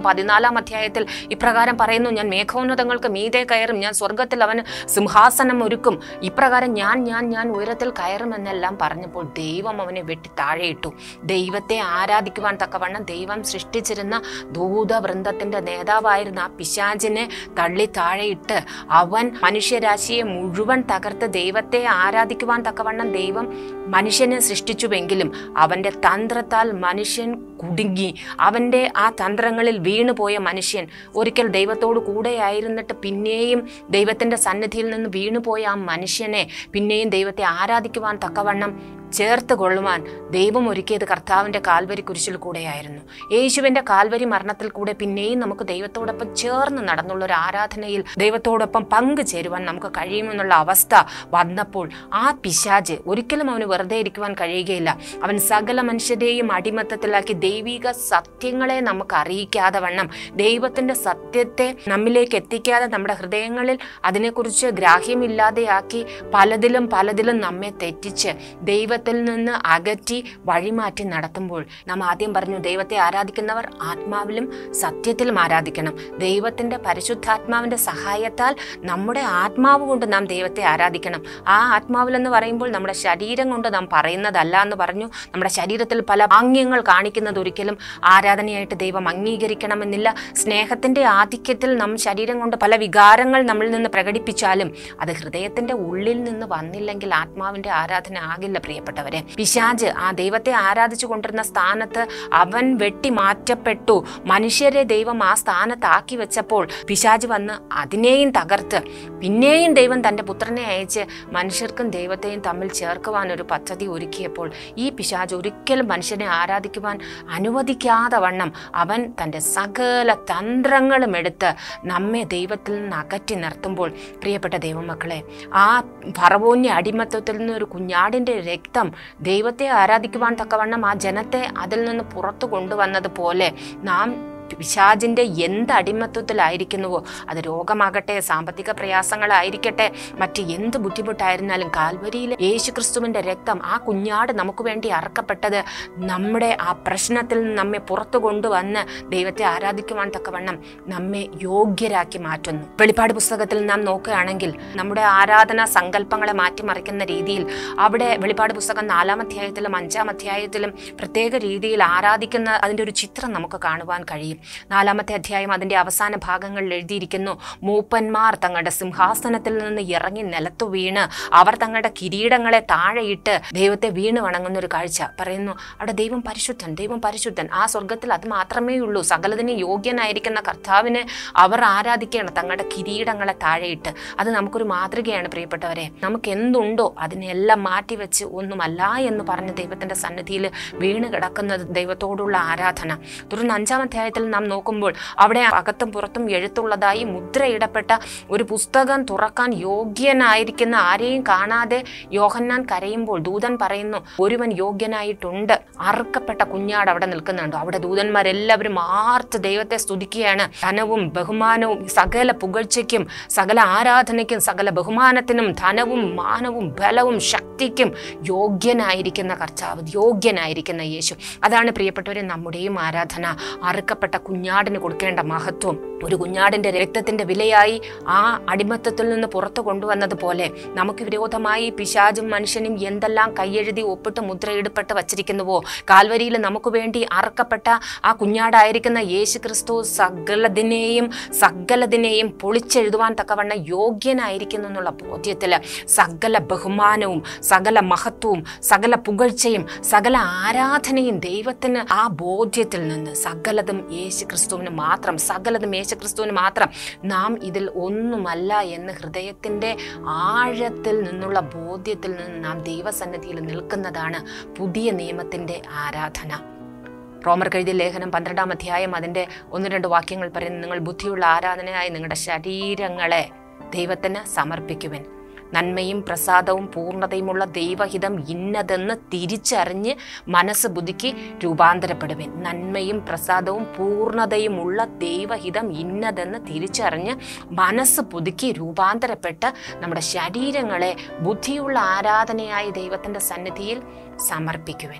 പതിനാലാം അധ്യായത്തിൽ ഇപ്രകാരം പറയുന്നു ഞാൻ മേഘോന്നതങ്ങൾക്ക് മീതെ കയറും ഞാൻ സ്വർഗത്തിൽ അവന് സിംഹാസനം ഒരുക്കും ഇപ്രകാരം ഞാൻ ഞാൻ ഞാൻ ഉയരത്തിൽ കയറുമെന്നെല്ലാം പറഞ്ഞപ്പോൾ ദൈവം അവനെ വെട്ടി താഴെയിട്ടു ദൈവത്തെ ആരാധിക്കുവാൻ തക്കവണ്ണം ദൈവം സൃഷ്ടിച്ചിരുന്ന ദൂതവൃന്ദത്തിന്റെ നേതാവായിരുന്ന ആ പിശാചിനെ തള്ളി താഴെയിട്ട് അവൻ മനുഷ്യരാശിയെ മുഴുവൻ തകർത്ത് ദൈവത്തെ ആരാധിക്കുവാൻ തക്കവണ്ണം ദൈവം മനുഷ്യനെ സൃഷ്ടിച്ചുവെങ്കിലും അവന്റെ തന്ത്രത്താൽ മനുഷ്യൻ കുടുങ്ങി അവന്റെ ആ തന്ത്രങ്ങളിൽ വീണുപോയ മനുഷ്യൻ ഒരിക്കൽ ദൈവത്തോട് കൂടെയായിരുന്നിട്ട് പിന്നെയും ദൈവത്തിന്റെ സന്നിധിയിൽ നിന്ന് വീണുപോയ ആ മനുഷ്യനെ പിന്നെയും ദൈവത്തെ ആരാധിക്കുവാൻ തക്കവണ്ണം ചേർത്ത് കൊള്ളുവാൻ ദൈവം ഒരുക്കിയത് കർത്താവിൻ്റെ കാൽവരി കുരിശിൽ കൂടെയായിരുന്നു യേശുവിൻ്റെ കാൽവരി മരണത്തിൽ കൂടെ പിന്നെയും നമുക്ക് ദൈവത്തോടൊപ്പം ചേർന്ന് നടന്നുള്ള ഒരു ആരാധനയിൽ ദൈവത്തോടൊപ്പം പങ്കുചേരുവാൻ നമുക്ക് കഴിയുമെന്നുള്ള അവസ്ഥ വന്നപ്പോൾ ആ പിശാജ് ഒരിക്കലും അവന് വെറുതെ ഇരിക്കുവാൻ കഴിയുകയില്ല അവൻ സകല മനുഷ്യരെയും അടിമത്തത്തിലാക്കി ദൈവിക സത്യങ്ങളെ നമുക്ക് അറിയിക്കാതെ വണ്ണം ദൈവത്തിൻ്റെ സത്യത്തെ നമ്മിലേക്ക് എത്തിക്കാതെ നമ്മുടെ ഹൃദയങ്ങളിൽ അതിനെക്കുറിച്ച് ഗ്രാഹ്യമില്ലാതെയാക്കി പലതിലും പലതിലും നമ്മെ തെറ്റിച്ച് ദൈവത്തിൽ നിന്ന് അകറ്റി വഴിമാറ്റി നടത്തുമ്പോൾ നാം ആദ്യം പറഞ്ഞു ദൈവത്തെ ആരാധിക്കുന്നവർ ആത്മാവിലും സത്യത്തിലും ആരാധിക്കണം ദൈവത്തിൻ്റെ പരിശുദ്ധാത്മാവിൻ്റെ സഹായത്താൽ നമ്മുടെ ആത്മാവ് കൊണ്ട് നാം ദൈവത്തെ ആരാധിക്കണം ആ ആത്മാവിലെന്ന് പറയുമ്പോൾ നമ്മുടെ ശരീരം കൊണ്ട് നാം പറയുന്നതല്ല എന്ന് പറഞ്ഞു നമ്മുടെ ശരീരത്തിൽ പല ആംഗ്യങ്ങൾ കാണിക്കുന്നത് ഒരിക്കലും ആരാധനയായിട്ട് ദൈവം അംഗീകരിക്കണമെന്നില്ല സ്നേഹത്തിൻ്റെ ആധിക്യത്തിൽ നാം ശരീരം കൊണ്ട് പല വികാരങ്ങൾ നമ്മളിൽ നിന്ന് പ്രകടിപ്പിച്ചാലും അത് ഹൃദയത്തിൻ്റെ ഉള്ളിൽ നിന്ന് വന്നില്ലെങ്കിൽ ആത്മാവിൻ്റെ ആരാധന ആകില്ല പ്രിയപ്പെട്ടവരെ പിശാജ് ആ ദൈവത്തെ ആരാധിച്ചു കൊണ്ടിരുന്ന സ്ഥാനത്ത് അവൻ വെട്ടി മാറ്റപ്പെട്ടു മനുഷ്യരെ ദൈവം ആ സ്ഥാനത്താക്കി വെച്ചപ്പോൾ പിശാജ് വന്ന് അതിനെയും തകർത്ത് പിന്നെയും ദൈവം തൻ്റെ പുത്രനെ അയച്ച് മനുഷ്യർക്കും ദൈവത്തെയും തമ്മിൽ ചേർക്കുവാൻ ഒരു പദ്ധതി ഒരുക്കിയപ്പോൾ ഈ പിശാജ് ഒരിക്കലും മനുഷ്യനെ ആരാധിക്കുവാൻ അനുവദിക്കാതെ വണ്ണം അവൻ തൻ്റെ സകല തന്ത്രങ്ങളും എടുത്ത് നമ്മെ ദൈവത്തിൽ നിന്ന് അകറ്റി നിർത്തുമ്പോൾ പ്രിയപ്പെട്ട ദൈവമക്കളെ ആ ഫറവോന്യ അടിമത്വത്തിൽ നിന്ന് ഒരു കുഞ്ഞാടിൻ്റെ രക്തം ദൈവത്തെ ആരാധിക്കുവാൻ തക്കവണ്ണം ആ ജനത്തെ അതിൽ നിന്ന് പുറത്തു കൊണ്ടുവന്നതുപോലെ നാം പിശാജിൻ്റെ എന്ത് അടിമത്വത്തിലായിരിക്കുന്നുവോ അത് രോഗമാകട്ടെ സാമ്പത്തിക പ്രയാസങ്ങളായിരിക്കട്ടെ മറ്റ് എന്ത് ബുദ്ധിമുട്ടായിരുന്നാലും കാൽവരിയിലെ യേശു ക്രിസ്തുവിൻ്റെ രക്തം ആ കുഞ്ഞാട് നമുക്ക് വേണ്ടി അറക്കപ്പെട്ടത് നമ്മുടെ ആ പ്രശ്നത്തിൽ നിന്ന് നമ്മെ പുറത്തു കൊണ്ടുവന്ന് ദൈവത്തെ ആരാധിക്കുവാൻ തക്കവണ്ണം നമ്മെ യോഗ്യരാക്കി മാറ്റുന്നു വെളിപ്പാട് പുസ്തകത്തിൽ നാം നോക്കുകയാണെങ്കിൽ നമ്മുടെ ആരാധന സങ്കല്പങ്ങളെ മാറ്റിമറിക്കുന്ന രീതിയിൽ അവിടെ വെളിപ്പാട് പുസ്തകം നാലാം അധ്യായത്തിലും അഞ്ചാം അധ്യായത്തിലും പ്രത്യേക രീതിയിൽ ആരാധിക്കുന്ന അതിൻ്റെ ഒരു ചിത്രം നമുക്ക് കാണുവാൻ കഴിയും നാലാമത്തെ അധ്യായം അതിൻ്റെ അവസാന ഭാഗങ്ങളിൽ എഴുതിയിരിക്കുന്നു മൂപ്പന്മാർ തങ്ങളുടെ സിംഹാസനത്തിൽ നിന്ന് ഇറങ്ങി നിലത്തു വീണ് അവർ തങ്ങളുടെ കിരീടങ്ങളെ താഴെയിട്ട് ദൈവത്തെ വീണ് വണങ്ങുന്ന ഒരു കാഴ്ച പറയുന്നു അവിടെ ദൈവം പരിശുദ്ധൻ ദൈവം പരിശുദ്ധൻ ആ സ്വർഗത്തിൽ അത് മാത്രമേ ഉള്ളൂ സകലതിന് യോഗ്യനായിരിക്കുന്ന കർത്താവിനെ അവർ ആരാധിക്കുകയാണ് തങ്ങളുടെ കിരീടങ്ങളെ താഴെയിട്ട് അത് നമുക്കൊരു മാതൃകയാണ് പ്രിയപ്പെട്ടവരെ നമുക്ക് എന്തുണ്ടോ അതിനെല്ലാം മാറ്റിവെച്ച് ഒന്നുമല്ല എന്ന് പറഞ്ഞ് ദൈവത്തിന്റെ സന്നിധിയിൽ വീണ് കിടക്കുന്നത് ദൈവത്തോടുള്ള ആരാധന തുടർന്ന് അഞ്ചാം അധ്യായത്തിൽ നാം നോക്കുമ്പോൾ അവിടെ അകത്തും പുറത്തും എഴുത്തുള്ളതായി മുദ്രയിടപ്പെട്ട ഒരു പുസ്തകം തുറക്കാൻ യോഗ്യനായിരിക്കുന്ന ആരെയും കാണാതെ യോഹന്നാൻ കരയുമ്പോൾ ദൂതൻ പറയുന്നു ഒരുവൻ യോഗ്യനായിട്ടുണ്ട് അറുക്കപ്പെട്ട കുഞ്ഞാട് അവിടെ നിൽക്കുന്നുണ്ട് അവിടെ ദൂതന്മാരെല്ലാവരും ആർത്ത് ദൈവത്തെ സ്തുതിക്കുകയാണ് ധനവും ബഹുമാനവും സകല പുകഴ്ചയ്ക്കും സകല ആരാധനയ്ക്കും സകല ബഹുമാനത്തിനും ധനവും മാനവും ബലവും ശക്തിക്കും യോഗ്യനായിരിക്കുന്ന കർത്താവ് യോഗ്യനായിരിക്കുന്ന യേശു അതാണ് പ്രിയപ്പെട്ടവരെ നമ്മുടെയും ആരാധന അറുക്കപ്പെട്ട കുഞ്ഞാടിന് കൊടുക്കേണ്ട മഹത്വം ഒരു കുഞ്ഞാടിന്റെ രക്തത്തിന്റെ വിലയായി ആ അടിമത്തത്തിൽ നിന്ന് പുറത്തു കൊണ്ടുവന്നതുപോലെ നമുക്ക് വിരോധമായി പിശാചും മനുഷ്യനും എന്തെല്ലാം കൈയെഴുതി ഒപ്പിട്ട് മുദ്രയിടപ്പെട്ട് വച്ചിരിക്കുന്നുവോ കാൽവരിയിൽ നമുക്ക് വേണ്ടി അറക്കപ്പെട്ട ആ കുഞ്ഞാടായിരിക്കുന്ന യേശു ക്രിസ്തു സകലതിനെയും സകലതിനെയും പൊളിച്ചെഴുതുവാൻ തക്കവണ്ണം യോഗ്യനായിരിക്കുന്നു എന്നുള്ള ബോധ്യത്തിൽ സകല ബഹുമാനവും സകല മഹത്വവും സകല പുകഴ്ചയും സകല ആരാധനയും ദൈവത്തിന് ആ ബോധ്യത്തിൽ നിന്ന് സകലതും യേശു ക്രിസ്തുവിന് മാത്രം സകലതും യേശു ക്രിസ്തുവിന് മാത്രം നാം ഇതിൽ ഒന്നുമല്ല എന്ന് ഹൃദയത്തിൻ്റെ ആഴത്തിൽ നിന്നുള്ള ബോധ്യത്തിൽ നിന്ന് നാം ദൈവസന്നിധിയിൽ നിൽക്കുന്നതാണ് പുതിയ നിയമത്തിൻ്റെ ആരാധന റോമർ എഴുതിയ ലേഖനം പന്ത്രണ്ടാം അധ്യായം അതിൻ്റെ ഒന്ന് രണ്ട് വാക്യങ്ങൾ പറയുന്നു നിങ്ങൾ ബുദ്ധിയുള്ള ആരാധനയായി നിങ്ങളുടെ ശരീരങ്ങളെ ദൈവത്തിന് സമർപ്പിക്കുവൻ നന്മയും പ്രസാദവും പൂർണ്ണതയുമുള്ള ദൈവഹിതം ഇന്നതെന്ന് തിരിച്ചറിഞ്ഞ് മനസ്സ് ബുദ്ധിക്ക് രൂപാന്തരപ്പെടുവൻ നന്മയും പ്രസാദവും പൂർണ്ണതയുമുള്ള ദൈവഹിതം ഇന്നതെന്ന് തിരിച്ചറിഞ്ഞ് മനസ്സ് പുതുക്കി രൂപാന്തരപ്പെട്ട് നമ്മുടെ ശരീരങ്ങളെ ബുദ്ധിയുള്ള ആരാധനയായി ദൈവത്തിൻ്റെ സന്നിധിയിൽ സമർപ്പിക്കുവൻ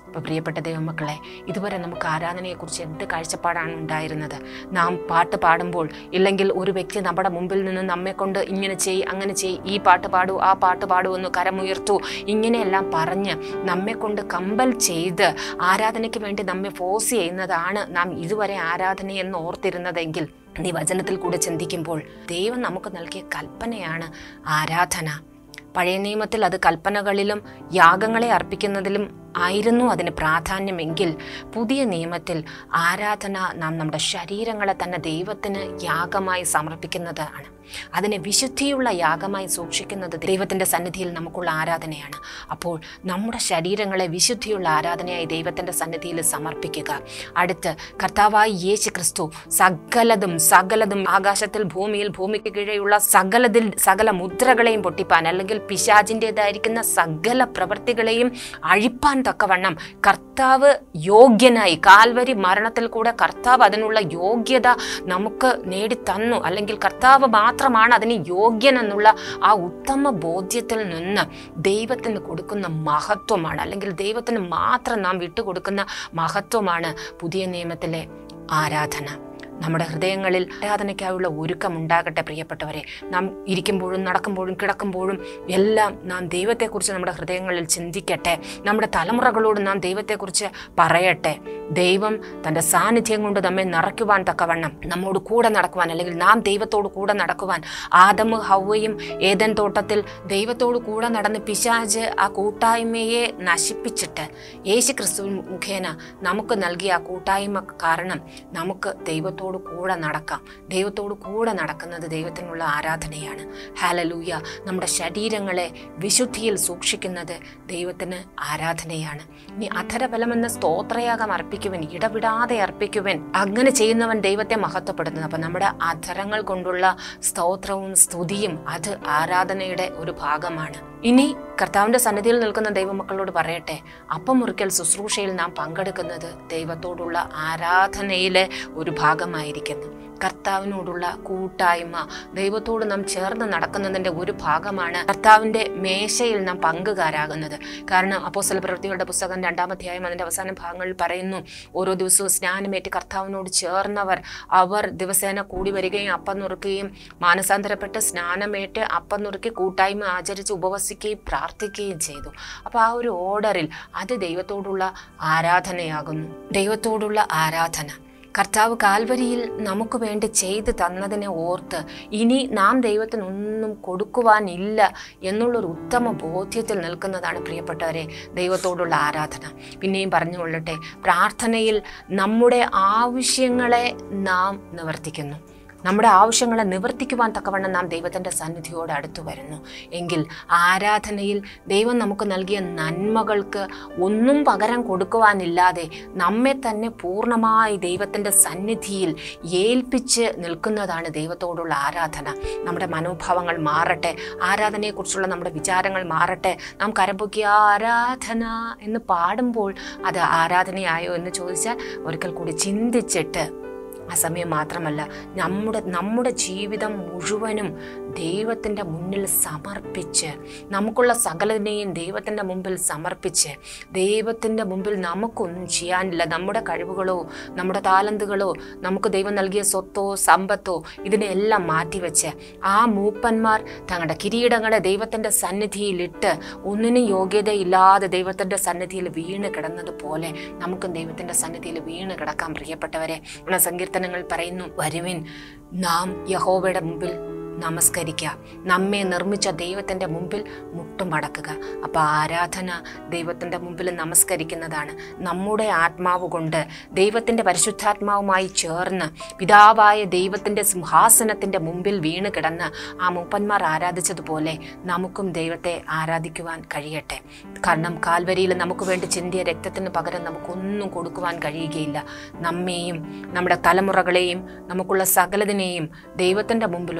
അപ്പോൾ പ്രിയപ്പെട്ട ദൈവമക്കളെ ഇതുവരെ നമുക്ക് ആരാധനയെക്കുറിച്ച് എന്ത് കാഴ്ചപ്പാടാണ് ഉണ്ടായിരുന്നത് നാം പാട്ട് പാടുമ്പോൾ ഇല്ലെങ്കിൽ ഒരു വ്യക്തി നമ്മുടെ മുമ്പിൽ നിന്ന് നമ്മെ കൊണ്ട് ഇങ്ങനെ ചെയ് അങ്ങനെ ചെയ് ഈ പാട്ട് പാടൂ ആ പാട്ട് പാടൂ എന്ന് കരമുയർത്തൂ ഇങ്ങനെയെല്ലാം പറഞ്ഞ് നമ്മെ കൊണ്ട് കമ്പൽ ചെയ്ത് ആരാധനയ്ക്ക് വേണ്ടി നമ്മെ ഫോഴ്സ് ചെയ്യുന്നതാണ് നാം ഇതുവരെ ആരാധനയെന്ന് ഓർത്തിരുന്നതെങ്കിൽ നീ വചനത്തിൽ കൂടെ ചിന്തിക്കുമ്പോൾ ദൈവം നമുക്ക് നൽകിയ കൽപ്പനയാണ് ആരാധന പഴയ നിയമത്തിൽ അത് കൽപ്പനകളിലും യാഗങ്ങളെ അർപ്പിക്കുന്നതിലും ആയിരുന്നു അതിന് പ്രാധാന്യമെങ്കിൽ പുതിയ നിയമത്തിൽ ആരാധന നാം നമ്മുടെ ശരീരങ്ങളെ തന്നെ ദൈവത്തിന് യാഗമായി സമർപ്പിക്കുന്നതാണ് അതിനെ വിശുദ്ധിയുള്ള യാഗമായി സൂക്ഷിക്കുന്നത് ദൈവത്തിൻ്റെ സന്നിധിയിൽ നമുക്കുള്ള ആരാധനയാണ് അപ്പോൾ നമ്മുടെ ശരീരങ്ങളെ വിശുദ്ധിയുള്ള ആരാധനയായി ദൈവത്തിൻ്റെ സന്നിധിയിൽ സമർപ്പിക്കുക അടുത്ത് കർത്താവായി യേശു ക്രിസ്തു സകലതും സകലതും ആകാശത്തിൽ ഭൂമിയിൽ ഭൂമിക്ക് കീഴെയുള്ള സകലതിൽ സകല മുദ്രകളെയും പൊട്ടിപ്പാൻ അല്ലെങ്കിൽ പിശാചിൻ്റെതായിരിക്കുന്ന സകല പ്രവൃത്തികളെയും അഴിപ്പാൻ തക്കവണ്ണം കർത്താവ് യോഗ്യനായി കാൽവരി മരണത്തിൽ കൂടെ കർത്താവ് അതിനുള്ള യോഗ്യത നമുക്ക് നേടിത്തന്നു അല്ലെങ്കിൽ കർത്താവ് മാത്രമാണ് അതിന് യോഗ്യനെന്നുള്ള ആ ഉത്തമ ബോധ്യത്തിൽ നിന്ന് ദൈവത്തിന് കൊടുക്കുന്ന മഹത്വമാണ് അല്ലെങ്കിൽ ദൈവത്തിന് മാത്രം നാം വിട്ടുകൊടുക്കുന്ന മഹത്വമാണ് പുതിയ നിയമത്തിലെ ആരാധന നമ്മുടെ ഹൃദയങ്ങളിൽ ആരാധനയ്ക്കായുള്ള ഒരുക്കം ഉണ്ടാകട്ടെ പ്രിയപ്പെട്ടവരെ നാം ഇരിക്കുമ്പോഴും നടക്കുമ്പോഴും കിടക്കുമ്പോഴും എല്ലാം നാം ദൈവത്തെക്കുറിച്ച് നമ്മുടെ ഹൃദയങ്ങളിൽ ചിന്തിക്കട്ടെ നമ്മുടെ തലമുറകളോട് നാം ദൈവത്തെക്കുറിച്ച് പറയട്ടെ ദൈവം തൻ്റെ സാന്നിധ്യം കൊണ്ട് നമ്മെ നിറയ്ക്കുവാൻ തക്കവണ്ണം നമ്മോട് കൂടെ നടക്കുവാൻ അല്ലെങ്കിൽ നാം ദൈവത്തോട് കൂടെ നടക്കുവാൻ ആദമ് ഹൗവയും ഏതൻ തോട്ടത്തിൽ ദൈവത്തോട് കൂടെ നടന്ന് പിശാജ് ആ കൂട്ടായ്മയെ നശിപ്പിച്ചിട്ട് യേശു ക്രിസ്തു മുഖേന നമുക്ക് നൽകിയ ആ കൂട്ടായ്മ കാരണം നമുക്ക് ദൈവത്തോട് കൂടെ നടക്കാം ദൈവത്തോട് കൂടെ നടക്കുന്നത് ദൈവത്തിനുള്ള ആരാധനയാണ് ഹാലലൂയ നമ്മുടെ ശരീരങ്ങളെ വിശുദ്ധിയിൽ സൂക്ഷിക്കുന്നത് ദൈവത്തിന് ആരാധനയാണ് ഇനി അധരബലമെന്ന സ്തോത്രയാഗം അർപ്പിക്കുവൻ ഇടവിടാതെ അർപ്പിക്കുവൻ അങ്ങനെ ചെയ്യുന്നവൻ ദൈവത്തെ മഹത്വപ്പെടുത്തുന്നു അപ്പം നമ്മുടെ അധരങ്ങൾ കൊണ്ടുള്ള സ്തോത്രവും സ്തുതിയും അത് ആരാധനയുടെ ഒരു ഭാഗമാണ് ഇനി കർത്താവിന്റെ സന്നിധിയിൽ നിൽക്കുന്ന ദൈവമക്കളോട് പറയട്ടെ അപ്പം മുറിക്കൽ ശുശ്രൂഷയിൽ നാം പങ്കെടുക്കുന്നത് ദൈവത്തോടുള്ള ആരാധനയിലെ ഒരു ഭാഗമായിരിക്കുന്നു കർത്താവിനോടുള്ള കൂട്ടായ്മ ദൈവത്തോട് നാം ചേർന്ന് നടക്കുന്നതിൻ്റെ ഒരു ഭാഗമാണ് കർത്താവിൻ്റെ മേശയിൽ നാം പങ്കുകാരാകുന്നത് കാരണം അപ്പോസ്തല പ്രവൃത്തികളുടെ പുസ്തകം രണ്ടാമധ്യായം അതിൻ്റെ അവസാന ഭാഗങ്ങളിൽ പറയുന്നു ഓരോ ദിവസവും സ്നാനമേറ്റ് കർത്താവിനോട് ചേർന്നവർ അവർ ദിവസേന കൂടി വരികയും അപ്പം നുറുക്കുകയും മാനസാന്തരപ്പെട്ട് സ്നാനമേറ്റ് അപ്പം നുറുക്കി കൂട്ടായ്മ ആചരിച്ച് ഉപവസിക്കുകയും പ്രാർത്ഥിക്കുകയും ചെയ്തു അപ്പോൾ ആ ഒരു ഓർഡറിൽ അത് ദൈവത്തോടുള്ള ആരാധനയാകുന്നു ദൈവത്തോടുള്ള ആരാധന കർത്താവ് കാൽവരിയിൽ നമുക്ക് വേണ്ടി ചെയ്തു തന്നതിനെ ഓർത്ത് ഇനി നാം ദൈവത്തിനൊന്നും കൊടുക്കുവാനില്ല എന്നുള്ളൊരു ഉത്തമ ബോധ്യത്തിൽ നിൽക്കുന്നതാണ് പ്രിയപ്പെട്ടവരെ ദൈവത്തോടുള്ള ആരാധന പിന്നെയും പറഞ്ഞുകൊള്ളട്ടെ പ്രാർത്ഥനയിൽ നമ്മുടെ ആവശ്യങ്ങളെ നാം നിവർത്തിക്കുന്നു നമ്മുടെ ആവശ്യങ്ങളെ നിവർത്തിക്കുവാൻ തക്കവണ്ണം നാം ദൈവത്തിൻ്റെ സന്നിധിയോട് അടുത്തു വരുന്നു എങ്കിൽ ആരാധനയിൽ ദൈവം നമുക്ക് നൽകിയ നന്മകൾക്ക് ഒന്നും പകരം കൊടുക്കുവാനില്ലാതെ നമ്മെ തന്നെ പൂർണ്ണമായി ദൈവത്തിൻ്റെ സന്നിധിയിൽ ഏൽപ്പിച്ച് നിൽക്കുന്നതാണ് ദൈവത്തോടുള്ള ആരാധന നമ്മുടെ മനോഭാവങ്ങൾ മാറട്ടെ ആരാധനയെക്കുറിച്ചുള്ള നമ്മുടെ വിചാരങ്ങൾ മാറട്ടെ നാം കരപൊക്കിയ ആരാധന എന്ന് പാടുമ്പോൾ അത് ആരാധനയായോ എന്ന് ചോദിച്ചാൽ ഒരിക്കൽ കൂടി ചിന്തിച്ചിട്ട് ആ സമയം മാത്രമല്ല നമ്മുടെ നമ്മുടെ ജീവിതം മുഴുവനും ദൈവത്തിൻ്റെ മുന്നിൽ സമർപ്പിച്ച് നമുക്കുള്ള സകലതിനെയും ദൈവത്തിൻ്റെ മുമ്പിൽ സമർപ്പിച്ച് ദൈവത്തിൻ്റെ മുമ്പിൽ നമുക്കൊന്നും ചെയ്യാനില്ല നമ്മുടെ കഴിവുകളോ നമ്മുടെ താലന്തുകളോ നമുക്ക് ദൈവം നൽകിയ സ്വത്തോ സമ്പത്തോ ഇതിനെല്ലാം മാറ്റിവെച്ച് ആ മൂപ്പന്മാർ തങ്ങളുടെ കിരീടങ്ങളെ ദൈവത്തിൻ്റെ സന്നിധിയിലിട്ട് ഒന്നിനും യോഗ്യതയില്ലാതെ ദൈവത്തിൻ്റെ സന്നിധിയിൽ വീണ് കിടന്നതുപോലെ നമുക്കും ദൈവത്തിൻ്റെ സന്നിധിയിൽ വീണ് കിടക്കാൻ പ്രിയപ്പെട്ടവരെ ഉള്ള സങ്കീർത്തനങ്ങൾ പറയുന്നു വരുവിൻ നാം യഹോവയുടെ മുമ്പിൽ നമസ്കരിക്കുക നമ്മെ നിർമ്മിച്ച ദൈവത്തിൻ്റെ മുമ്പിൽ മുട്ടുമടക്കുക അപ്പോൾ ആരാധന ദൈവത്തിൻ്റെ മുമ്പിൽ നമസ്കരിക്കുന്നതാണ് നമ്മുടെ ആത്മാവ് കൊണ്ട് ദൈവത്തിൻ്റെ പരിശുദ്ധാത്മാവുമായി ചേർന്ന് പിതാവായ ദൈവത്തിൻ്റെ സിംഹാസനത്തിൻ്റെ മുമ്പിൽ വീണ് കിടന്ന് ആ മൂപ്പന്മാർ ആരാധിച്ചതുപോലെ നമുക്കും ദൈവത്തെ ആരാധിക്കുവാൻ കഴിയട്ടെ കാരണം കാൽവരിയിൽ നമുക്ക് വേണ്ടി ചിന്തിയ രക്തത്തിന് പകരം നമുക്കൊന്നും കൊടുക്കുവാൻ കഴിയുകയില്ല നമ്മെയും നമ്മുടെ തലമുറകളെയും നമുക്കുള്ള സകലതിനെയും ദൈവത്തിൻ്റെ മുമ്പിൽ ഒരു യാഗം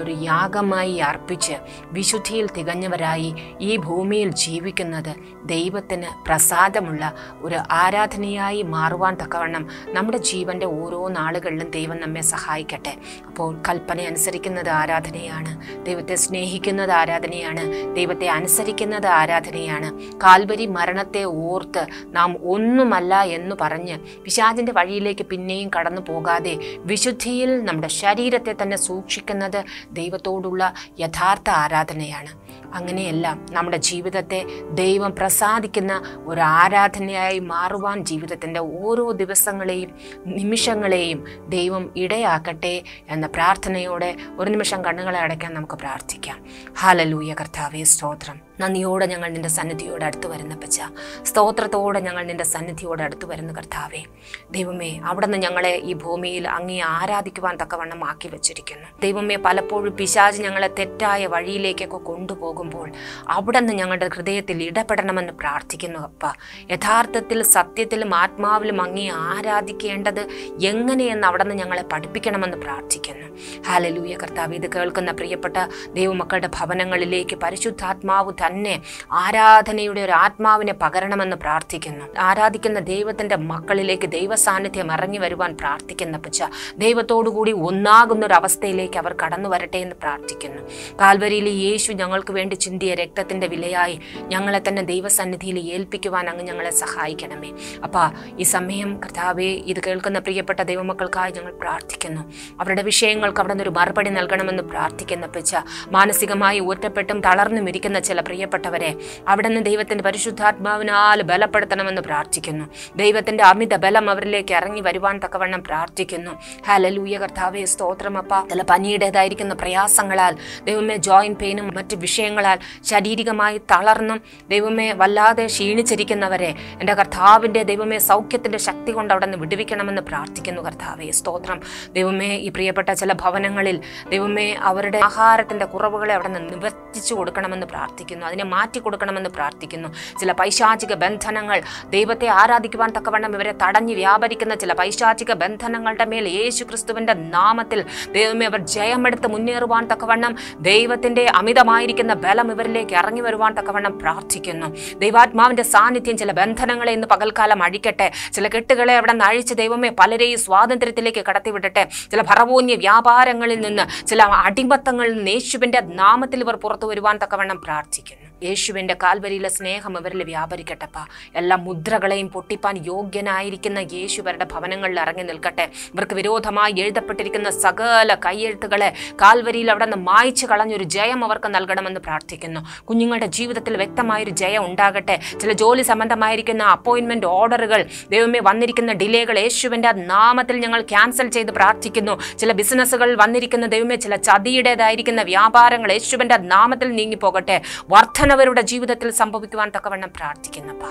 യാഗമായി അർപ്പിച്ച് വിശുദ്ധിയിൽ തികഞ്ഞവരായി ഈ ഭൂമിയിൽ ജീവിക്കുന്നത് ദൈവത്തിന് പ്രസാദമുള്ള ഒരു ആരാധനയായി മാറുവാൻ തക്കവണ്ണം നമ്മുടെ ജീവന്റെ ഓരോ നാളുകളിലും ദൈവം നമ്മെ സഹായിക്കട്ടെ അപ്പോൾ കൽപ്പന അനുസരിക്കുന്നത് ആരാധനയാണ് ദൈവത്തെ സ്നേഹിക്കുന്നത് ആരാധനയാണ് ദൈവത്തെ അനുസരിക്കുന്നത് ആരാധനയാണ് കാൽവരി മരണത്തെ ഓർത്ത് നാം ഒന്നുമല്ല എന്ന് പറഞ്ഞ് പിശാചിന്റെ വഴിയിലേക്ക് പിന്നെയും കടന്നു പോകാതെ വിശുദ്ധിയിൽ നമ്മുടെ ശരീരത്തെ തന്നെ സൂക്ഷിക്കുന്നത് ദൈവത്തോടുള്ള യഥാർത്ഥ ആരാധനയാണ് അങ്ങനെയല്ല നമ്മുടെ ജീവിതത്തെ ദൈവം പ്രസാദിക്കുന്ന ഒരു ആരാധനയായി മാറുവാൻ ജീവിതത്തിൻ്റെ ഓരോ ദിവസങ്ങളെയും നിമിഷങ്ങളെയും ദൈവം ഇടയാക്കട്ടെ എന്ന പ്രാർത്ഥനയോടെ ഒരു നിമിഷം കണ്ണുകളെ അടയ്ക്കാൻ നമുക്ക് പ്രാർത്ഥിക്കാം ഹാലലൂയ കർത്താവേ സ്തോത്രം നന്ദിയോടെ ഞങ്ങൾ നിന്റെ സന്നിധിയോട് അടുത്ത് വരുന്ന പച്ച സ്തോത്രത്തോടെ ഞങ്ങൾ നിന്റെ സന്നിധിയോട് അടുത്ത് വരുന്ന കർത്താവേ ദൈവമേ അവിടെ നിന്ന് ഞങ്ങളെ ഈ ഭൂമിയിൽ അങ്ങേ ആരാധിക്കുവാൻ തക്കവണ്ണം ആക്കി വെച്ചിരിക്കുന്നു ദൈവമേ പലപ്പോഴും പിശാജ് ഞങ്ങളെ തെറ്റായ വഴിയിലേക്കൊക്കെ കൊണ്ടുപോകുമ്പോൾ അവിടെ നിന്ന് ഞങ്ങളുടെ ഹൃദയത്തിൽ ഇടപെടണമെന്ന് പ്രാർത്ഥിക്കുന്നു അപ്പ യഥാർത്ഥത്തിൽ സത്യത്തിലും ആത്മാവിലും അങ്ങേ ആരാധിക്കേണ്ടത് എങ്ങനെയെന്ന് അവിടെ നിന്ന് ഞങ്ങളെ പഠിപ്പിക്കണമെന്ന് പ്രാർത്ഥിക്കുന്നു ഹാലലൂയ കർത്താവ് ഇത് കേൾക്കുന്ന പ്രിയപ്പെട്ട ദൈവമക്കളുടെ ഭവനങ്ങളിലേക്ക് പരിശുദ്ധാത്മാവ് തന്നെ ആരാധനയുടെ ഒരു ആത്മാവിനെ പകരണമെന്ന് പ്രാർത്ഥിക്കുന്നു ആരാധിക്കുന്ന ദൈവത്തിന്റെ മക്കളിലേക്ക് ദൈവ സാന്നിധ്യം ഇറങ്ങി വരുവാൻ പ്രാർത്ഥിക്കുന്ന പച്ച ദൈവത്തോടുകൂടി ഒന്നാകുന്ന ഒരു അവസ്ഥയിലേക്ക് അവർ കടന്നു വരട്ടെ എന്ന് പ്രാർത്ഥിക്കുന്നു കാൽവരിയിലെ യേശു ഞങ്ങൾക്ക് വേണ്ടി ചിന്തിയ രക്തത്തിന്റെ വിലയായി ഞങ്ങളെ തന്നെ ദൈവസന്നിധിയിൽ ഏൽപ്പിക്കുവാൻ അങ്ങ് ഞങ്ങളെ സഹായിക്കണമേ അപ്പാ ഈ സമയം കർത്താവെ ഇത് കേൾക്കുന്ന പ്രിയപ്പെട്ട ദൈവമക്കൾക്കായി ഞങ്ങൾ പ്രാർത്ഥിക്കുന്നു അവരുടെ വിഷയങ്ങൾക്ക് അവിടെ നിന്ന് ഒരു മറുപടി നൽകണമെന്ന് പ്രാർത്ഥിക്കുന്ന പച്ച മാനസികമായി ഒറ്റപ്പെട്ടും തളർന്നും ഇരിക്കുന്ന ചില പ്രിയപ്പെട്ടവരെ അവിടെ നിന്ന് ദൈവത്തിന്റെ പരിശുദ്ധാത്മാവിനാൽ ബലപ്പെടുത്തണമെന്ന് പ്രാർത്ഥിക്കുന്നു ദൈവത്തിന്റെ അമിത ബലം അവരിലേക്ക് ഇറങ്ങി വരുവാൻ തക്കവണ്ണം പ്രാർത്ഥിക്കുന്നു ഹലലൂയ കർത്താവെ സ്തോത്രമപ്പ ചില പനിയുടേതായിരിക്കുന്ന പ്രയാസങ്ങളാൽ ദൈവമേ ജോയിന്റ് പെയിനും മറ്റ് വിഷയങ്ങളാൽ ശാരീരികമായി തളർന്നും ദൈവമേ വല്ലാതെ ക്ഷീണിച്ചിരിക്കുന്നവരെ എൻ്റെ കർത്താവിൻ്റെ ദൈവമേ സൗഖ്യത്തിൻ്റെ ശക്തി കൊണ്ട് അവിടെ നിന്ന് വിടുവിക്കണമെന്ന് പ്രാർത്ഥിക്കുന്നു കർത്താവെ സ്തോത്രം ദൈവമേ ഈ പ്രിയപ്പെട്ട ചില ഭവനങ്ങളിൽ ദൈവമേ അവരുടെ ആഹാരത്തിൻ്റെ കുറവുകളെ അവിടെ നിന്ന് നിവർത്തിച്ചു കൊടുക്കണമെന്ന് പ്രാർത്ഥിക്കുന്നു അതിനെ മാറ്റി കൊടുക്കണമെന്ന് പ്രാർത്ഥിക്കുന്നു ചില പൈശാചിക ബന്ധനങ്ങൾ ദൈവത്തെ ആരാധിക്കുവാൻ തക്കവണ്ണം ഇവരെ തടഞ്ഞു വ്യാപരിക്കുന്ന ചില പൈശാചിക ബന്ധനങ്ങളുടെ മേൽ യേശു ക്രിസ്തുവിന്റെ നാമത്തിൽ ദൈവമേ അവർ ജയമെടുത്ത് മുന്നേറുവാൻ തക്കവണ്ണം ദൈവത്തിന്റെ അമിതമായിരിക്കുന്ന ബലം ഇവരിലേക്ക് ഇറങ്ങി വരുവാൻ തക്കവണ്ണം പ്രാർത്ഥിക്കുന്നു ദൈവാത്മാവിന്റെ സാന്നിധ്യം ചില ബന്ധനങ്ങളെ ഇന്ന് പകൽക്കാലം അഴിക്കട്ടെ ചില കെട്ടുകളെ അവിടെ നിന്ന് അഴിച്ച് ദൈവമേ പലരെയും സ്വാതന്ത്ര്യത്തിലേക്ക് കടത്തിവിടട്ടെ ചില ഭറവൂന്യ വ്യാപാരങ്ങളിൽ നിന്ന് ചില അടിമത്തങ്ങളിൽ നിന്ന് യേശുവിന്റെ നാമത്തിൽ ഇവർ പുറത്തു വരുവാൻ തക്കവണ്ണം പ്രാർത്ഥിക്കുന്നു യേശുവിന്റെ കാൽവരിയിലെ സ്നേഹം ഇവരിൽ വ്യാപരിക്കട്ടപ്പ എല്ലാ മുദ്രകളെയും പൊട്ടിപ്പാൻ യോഗ്യനായിരിക്കുന്ന യേശു ഇവരുടെ ഭവനങ്ങളിൽ ഇറങ്ങി നിൽക്കട്ടെ ഇവർക്ക് വിരോധമായി എഴുതപ്പെട്ടിരിക്കുന്ന സകല കൈയെഴുത്തുകളെ കാൽവരിയിൽ അവിടെ നിന്ന് മായ്ച്ചു കളഞ്ഞൊരു ജയം അവർക്ക് നൽകണമെന്ന് പ്രാർത്ഥിക്കുന്നു കുഞ്ഞുങ്ങളുടെ ജീവിതത്തിൽ വ്യക്തമായൊരു ജയം ഉണ്ടാകട്ടെ ചില ജോലി സംബന്ധമായിരിക്കുന്ന അപ്പോയിന്റ്മെന്റ് ഓർഡറുകൾ ദൈവമേ വന്നിരിക്കുന്ന ഡിലേകൾ യേശുവിന്റെ നാമത്തിൽ ഞങ്ങൾ ക്യാൻസൽ ചെയ്ത് പ്രാർത്ഥിക്കുന്നു ചില ബിസിനസ്സുകൾ വന്നിരിക്കുന്ന ദൈവമേ ചില ചതിയുടേതായിരിക്കുന്ന വ്യാപാരങ്ങൾ യേശുവിന്റെ നാമത്തിൽ നീങ്ങിപ്പോകട്ടെ വർധനവരുടെ ജീവിതത്തിൽ സംഭവിക്കുവാൻ തക്കവണ്ണം പ്രാർത്ഥിക്കുന്നപ്പാ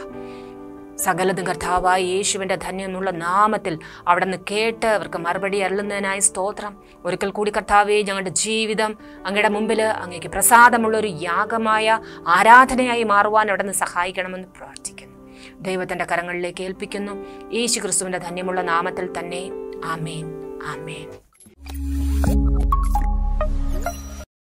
സകലതും കർത്താവായ യേശുവിൻ്റെ ധന്യം എന്നുള്ള നാമത്തിൽ അവിടെ നിന്ന് കേട്ട് അവർക്ക് മറുപടി അരുളുന്നതിനായി സ്തോത്രം ഒരിക്കൽ കൂടി കർത്താവെ ഞങ്ങളുടെ ജീവിതം അങ്ങയുടെ മുമ്പിൽ അങ്ങേക്ക് പ്രസാദമുള്ള ഒരു യാഗമായ ആരാധനയായി മാറുവാൻ അവിടെ നിന്ന് സഹായിക്കണമെന്ന് പ്രാർത്ഥിക്കുന്നു ദൈവത്തിൻ്റെ കരങ്ങളിലേക്ക് ഏൽപ്പിക്കുന്നു യേശു ക്രിസ്തുവിൻ്റെ ധന്യമുള്ള നാമത്തിൽ തന്നെ ആമേൻ ആമേൻ